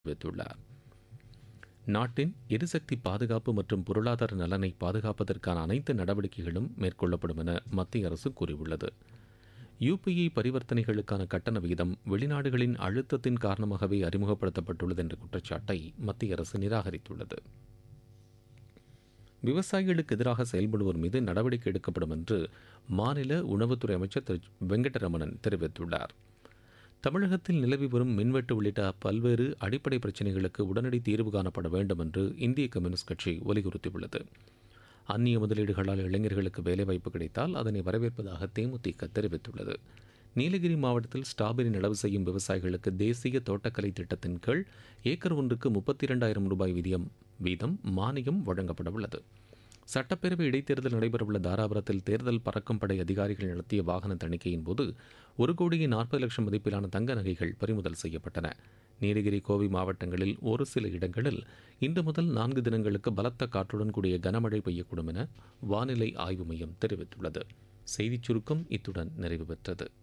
தெரிவித்துள்ளார் நாட்டின் எரிசக்தி பாதுகாப்பு மற்றும் பொருளாதார நலனை பாதுகாப்பதற்கான அனைத்து நடவடிக்கைகளும் மேற்கொள்ளப்படும் என மத்திய அரசு கூறியுள்ளது யுபிஐ பரிவர்த்தனைகளுக்கான கட்டண விகிதம் வெளிநாடுகளின் அழுத்தத்தின் காரணமாகவே அறிமுகப்படுத்தப்பட்டுள்ளது என்ற குற்றச்சாட்டை மத்திய அரசு நிராகரித்துள்ளது விவசாயிகளுக்கு எதிராக செயல்படுவோர் மீது நடவடிக்கை எடுக்கப்படும் என்று மாநில உணவுத்துறை அமைச்சர் திரு வெங்கடரமணன் தெரிவித்துள்ளார் தமிழகத்தில் நிலவி வரும் மின்வெட்டு உள்ளிட்ட பல்வேறு அடிப்படை பிரச்சினைகளுக்கு உடனடி தீர்வு காணப்பட வேண்டும் என்று இந்திய கம்யூனிஸ்ட் கட்சி வலியுறுத்தியுள்ளது அந்நிய முதலீடுகளால் இளைஞர்களுக்கு வேலைவாய்ப்பு கிடைத்தால் அதனை வரவேற்பதாக தேமுதிக தெரிவித்துள்ளது நீலகிரி மாவட்டத்தில் ஸ்ட்ராபெரி நடவு செய்யும் விவசாயிகளுக்கு தேசிய தோட்டக்கலை திட்டத்தின் கீழ் ஏக்கர் ஒன்றுக்கு முப்பத்தி இரண்டாயிரம் ரூபாய் வீதம் வீதம் மானியம் வழங்கப்பட உள்ளது சட்டப்பேரவை இடைத்தேர்தல் நடைபெறவுள்ள தாராபுரத்தில் தேர்தல் பறக்கும் படை அதிகாரிகள் நடத்திய வாகன தணிக்கையின் போது ஒரு கோடியே நாற்பது லட்சம் மதிப்பிலான தங்க நகைகள் பறிமுதல் செய்யப்பட்டன நீலகிரி கோவை மாவட்டங்களில் ஒரு சில இடங்களில் இன்று முதல் நான்கு தினங்களுக்கு பலத்த காற்றுடன் கூடிய கனமழை பெய்யக்கூடும் என வானிலை ஆய்வு மையம் தெரிவித்துள்ளது செய்திச் சுருக்கம் இத்துடன் நிறைவு பெற்றது